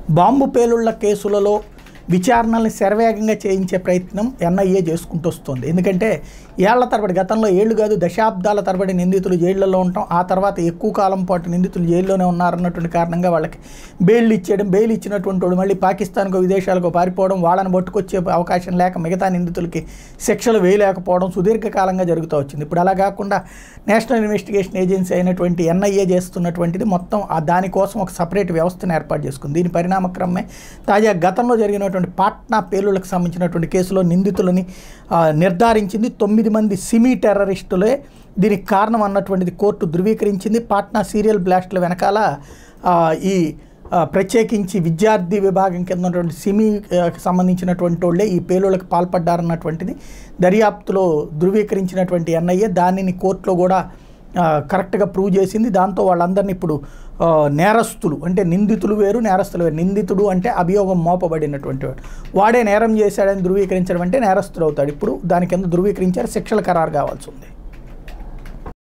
bomb పేలుళ్ల కేసులలో విచారణల్ని శరవేగంగా చేయించే ప్రయత్నం ఎన్ఐఏ చేసుకుంటూ వస్తుంది ఎందుకంటే ఏళ్ల తరబడి గతంలో ఏళ్ళు కాదు దశాబ్దాల తరబడి నిందితులు జైళ్లలో ఉండటం ఆ తర్వాత ఎక్కువ కాలం పాటు నిందితులు జైల్లోనే ఉన్నారన్నటువంటి కారణంగా వాళ్ళకి బెయిల్ ఇచ్చేయడం బెయిల్ ఇచ్చినటువంటి వాడు మళ్ళీ పాకిస్తాన్కో విదేశాలకు పారిపోవడం వాళ్ళని పట్టుకొచ్చే అవకాశం లేక మిగతా నిందితులకి శిక్షలు వేయలేకపోవడం సుదీర్ఘకాలంగా జరుగుతూ వచ్చింది ఇప్పుడు అలా కాకుండా నేషనల్ ఇన్వెస్టిగేషన్ ఏజెన్సీ అయినటువంటి ఎన్ఐఏ చేస్తున్నటువంటిది మొత్తం ఆ దానికోసం ఒక సపరేట్ వ్యవస్థను ఏర్పాటు చేసుకుంది దీని పరిణామక్రమే తాజా గతంలో జరిగినటువంటి పాట్నా పేలుళ్లకు సంబంధించినటువంటి కేసులో నిందితులని ఆ, నిర్ధారించింది తొమ్మిది మంది సిమీ టెర్రరిస్టులే దీనికి కారణం అన్నటువంటిది కోర్టు ధృవీకరించింది పాట్నా సీరియల్ బ్లాస్ట్ల వెనకాల ఆ, ఈ ఆ, ప్రత్యేకించి విద్యార్థి విభాగం కింద ఉన్నటువంటి సిమి ఆ, కి సంబంధించినటువంటి వాళ్ళే ఈ పేలుళ్ళకి పాల్పడ్డారన్నటువంటిది దర్యాప్తులో ధృవీకరించినటువంటి ఎన్ఐఏ దానిని కోర్టులో కూడా ఆ, కరెక్ట్గా ప్రూవ్ చేసింది దాంతో వాళ్ళందరినీ ఇప్పుడు ఆ, నేరస్తులు అంటే నిందితులు వేరు నేరస్తులు వేరు నిందితుడు అంటే అభియోగం మోపబడినటువంటి వాడు వాడే నేరం చేశాడని ధృవీకరించడం అంటే నేరస్తుడు అవుతాడు ఇప్పుడు దాని కింద ధృవీకరించారు శిక్షల ఖరారు కావాల్సి ఉంది